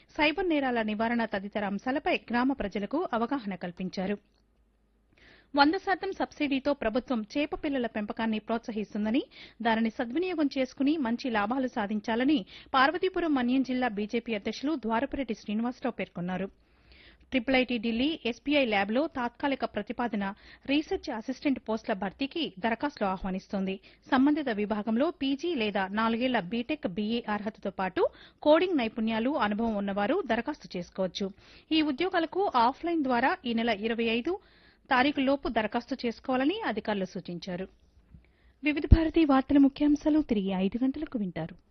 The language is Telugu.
సైబర్ నేరాల నివారణ తదితర అంశాలపై గ్రామ ప్రజలకు అవగాహన కల్పించారు వంద శాతం సబ్సిడీతో ప్రభుత్వం చేప పిల్లల పెంపకాన్ని ప్రోత్సహిస్తుందని దానిని సద్వినియోగం చేసుకుని మంచి లాభాలు సాధించాలని పార్వతీపురం మన్యం జిల్లా బీజేపీ అధ్యక్షులు ద్వారపురెడ్డి శ్రీనివాసరావు పేర్కొన్నారు ట్రిపుల్ ఐటీ ఢిల్లీ ఎస్బీఐ ల్యాబ్లో తాత్కాలిక ప్రతిపాదన రీసెర్చ్ అసిస్టెంట్ పోస్టుల భర్తీకి దరఖాస్తులు ఆహ్వానిస్తోంది సంబంధిత విభాగంలో పీజీ లేదా నాలుగేళ్ల బీటెక్ బీఏ అర్హతతో పాటు కోడింగ్ నైపుణ్యాలు అనుభవం ఉన్నవారు దరఖాస్తు చేసుకోవచ్చు ఈ ఉద్యోగాలకు ఆఫ్లైన్ ద్వారా ఈ నెల ఇరవై ఐదు తారీఖులోపు దరఖాస్తు చేసుకోవాలని అధికారులు సూచించారు వివిధ భారతి వార్తల ముఖ్యాంశాలు తిరిగి ఐదు గంటలకు వింటారు